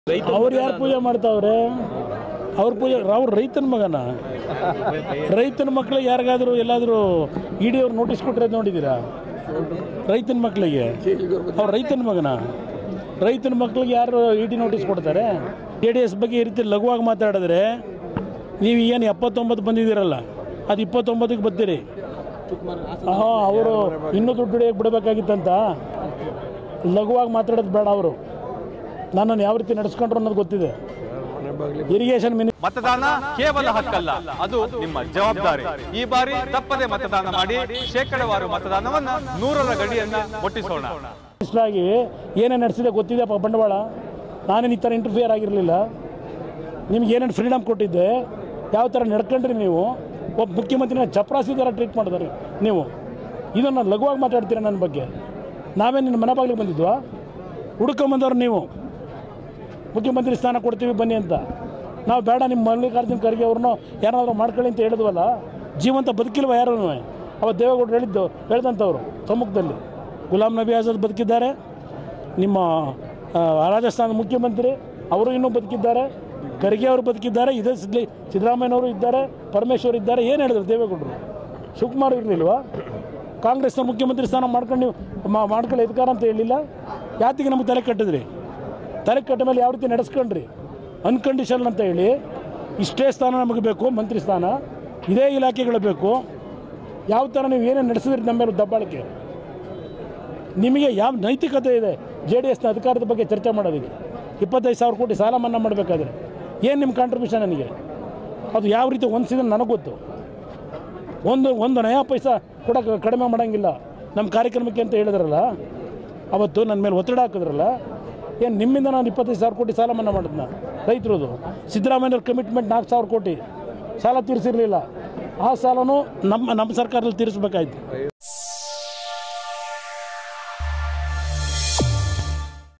ಅವ್ರು ಯಾರು ಪೂಜೆ ಮಾಡ್ತಾವ್ರೆ ಅವ್ರ ಪೂಜೆ ಅವ್ರು ರೈತನ ಮಗನ ರೈತನ ಮಕ್ಕಳಿಗೆ ಯಾರಿಗಾದರೂ ಎಲ್ಲಾದರೂ ಇಡಿ ಅವ್ರು ನೋಟಿಸ್ ಕೊಟ್ಟಿರೋದು ನೋಡಿದ್ದೀರಾ ರೈತನ ಮಕ್ಕಳಿಗೆ ಅವ್ರು ರೈತನ ಮಗನ ರೈತನ ಮಕ್ಕಳಿಗೆ ಯಾರು ಇಡಿ ನೋಟಿಸ್ ಕೊಡ್ತಾರೆ ಜೆ ಡಿ ಎಸ್ ಬಗ್ಗೆ ಈ ರೀತಿ ಲಘುವಾಗಿ ಮಾತಾಡಿದ್ರೆ ನೀವು ಏನು ಎಪ್ಪತ್ತೊಂಬತ್ತು ಬಂದಿದ್ದೀರಲ್ಲ ಅದು ಇಪ್ಪತ್ತೊಂಬತ್ತಕ್ಕೆ ಬರ್ತೀರಿ ಹಾಂ ಅವರು ಇನ್ನೂ ದುಡ್ಡು ಹಿಡಿಯೋಕೆ ಬಿಡಬೇಕಾಗಿತ್ತಂತ ಲಘುವಾಗಿ ಮಾತಾಡೋದು ಬೇಡ ಅವರು ನನ್ನನ್ನು ಯಾವ ರೀತಿ ನಡೆಸ್ಕೊಂಡ್ರು ಅನ್ನೋದು ಗೊತ್ತಿದೆ ಇರಿಗೇಷನ್ ಮಿನಿ ಮತದಾನ ಕೇವಲ ಹಕ್ಕಲ್ಲ ಅದು ನಿಮ್ಮ ಜವಾಬ್ದಾರಿ ಈ ಬಾರಿ ತಪ್ಪದೆ ಮತದಾನ ಮಾಡಿ ಶೇಕಡವಾರು ಮತದಾನವನ್ನ ನೂರರ ಗಡಿಯನ್ನ ಮುಟ್ಟಿಸೋಣ ಆಗಿ ಏನೇ ನಡೆಸಿದೆ ಗೊತ್ತಿದೆಯಪ್ಪ ಬಂಡವಾಳ ನಾನೇನು ಈ ಥರ ಇಂಟರ್ಫಿಯರ್ ಆಗಿರಲಿಲ್ಲ ನಿಮ್ಗೆ ಏನೇನು ಫ್ರೀಡಮ್ ಕೊಟ್ಟಿದ್ದೆ ಯಾವ ಥರ ನಡ್ಕೊಂಡ್ರಿ ನೀವು ಒಬ್ಬ ಮುಖ್ಯಮಂತ್ರಿನ ಚಪ್ರಾಸಿ ಥರ ಟ್ರೀಟ್ ಮಾಡಿದಾರೆ ನೀವು ಇದನ್ನು ಲಘುವಾಗಿ ಮಾತಾಡ್ತೀರ ನನ್ನ ಬಗ್ಗೆ ನಾವೇ ನಿನ್ನ ಮನೆ ಬಾಗಿಲಿಗೆ ಬಂದಿದ್ವಾ ಹುಡ್ಕೊಂಬಂದವ್ರು ನೀವು ಮುಖ್ಯಮಂತ್ರಿ ಸ್ಥಾನ ಕೊಡ್ತೀವಿ ಬನ್ನಿ ಅಂತ ನಾವು ಬೇಡ ನಿಮ್ಮ ಮಲ್ಲಿಕಾರ್ಜುನ ಖರ್ಗೆ ಅವ್ರನ್ನೂ ಯಾರಾದರೂ ಮಾಡ್ಕೊಳ್ಳಿ ಅಂತ ಹೇಳಿದ್ವಲ್ಲ ಜೀವಂತ ಬದುಕಿಲ್ವ ಯಾರೂ ಅವತ್ತು ದೇವೇಗೌಡರು ಹೇಳಿದ್ದು ಹೇಳ್ದಂಥವ್ರು ಸಮ್ಮುಖದಲ್ಲಿ ಗುಲಾಂ ನಬಿ ಆಜಾದ್ ಬದುಕಿದ್ದಾರೆ ನಿಮ್ಮ ಆ, ರಾಜಸ್ಥಾನದ ಮುಖ್ಯಮಂತ್ರಿ ಅವರು ಇನ್ನೂ ಬದುಕಿದ್ದಾರೆ ಖರ್ಗೆ ಅವರು ಬದುಕಿದ್ದಾರೆ ಇದೇ ಸಿದ್ಲಿ ಸಿದ್ದರಾಮಯ್ಯನವರು ಇದ್ದಾರೆ ಪರಮೇಶ್ವರ್ ಇದ್ದಾರೆ ಏನು ಹೇಳಿದ್ರು ದೇವೇಗೌಡರು ಶಿವಕುಮಾರ್ ಇರಲಿಲ್ವಾ ಕಾಂಗ್ರೆಸ್ನ ಮುಖ್ಯಮಂತ್ರಿ ಸ್ಥಾನ ಮಾಡ್ಕೊಂಡು ನೀವು ಮಾ- ಮಾಡ್ಕೊಳ್ಳಿ ಅಧಿಕಾರ ಅಂತ ಹೇಳಿಲ್ಲ ಯಾತಿಗೆ ನಮಗೆ ತಲೆ ಕಟ್ಟಿದ್ರಿ ತಲೆ ಕಟ್ಟ ಮೇಲೆ ಯಾವ ರೀತಿ ನಡೆಸ್ಕೊಂಡ್ರಿ ಅನ್ಕಂಡೀಷನ್ ಅಂತ ಹೇಳಿ ಇಷ್ಟೇ ಸ್ಥಾನ ನಮಗೆ ಬೇಕು ಮಂತ್ರಿ ಸ್ಥಾನ ಇದೇ ಇಲಾಖೆಗಳು ಬೇಕು ಯಾವ ಥರ ನೀವು ಏನೇನು ನಡೆಸಿದ್ರಿ ನಮ್ಮ ಮೇಲೆ ದಬ್ಬಾಳಿಕೆ ನಿಮಗೆ ಯಾವ ನೈತಿಕತೆ ಇದೆ ಜೆ ಡಿ ಎಸ್ನ ಅಧಿಕಾರದ ಬಗ್ಗೆ ಚರ್ಚೆ ಮಾಡೋದಕ್ಕೆ ಇಪ್ಪತ್ತೈದು ಸಾವಿರ ಕೋಟಿ ಸಾಲ ಮನ್ನಾ ಮಾಡಬೇಕಾದ್ರೆ ಏನು ನಿಮ್ಮ ಕಾಂಟ್ರಿಬ್ಯೂಷನ್ ನನಗೆ ಅದು ಯಾವ ರೀತಿ ಹೊಂದಿಸಿದ್ರೆ ನನಗೆ ಗೊತ್ತು ಒಂದು ಒಂದು ನಯಾ ಪೈಸಾ ಕೂಡ ಕಡಿಮೆ ಮಾಡೋಂಗಿಲ್ಲ ನಮ್ಮ ಕಾರ್ಯಕ್ರಮಕ್ಕೆ ಅಂತ ಹೇಳಿದ್ರಲ್ಲ ಅವತ್ತು ನನ್ನ ಮೇಲೆ ಒತ್ತಡ ಹಾಕಿದ್ರಲ್ಲ ಏನು ನಿಮ್ಮಿಂದ ನಾನು ಇಪ್ಪತ್ತೈದು ಸಾವಿರ ಕೋಟಿ ಸಾಲ ಮನ್ನಾ ಮಾಡಿದ್ನ ರೈತರದು ಸಿದ್ದರಾಮಯ್ಯವ್ರ ಕಮಿಟ್ಮೆಂಟ್ ನಾಲ್ಕು ಸಾವಿರ ಕೋಟಿ ಸಾಲ ತೀರಿಸಿರಲಿಲ್ಲ ಆ ಸಾಲನೂ ನಮ್ಮ ನಮ್ಮ ಸರ್ಕಾರದಲ್ಲಿ ತೀರಿಸ್ಬೇಕಾಯ್ತು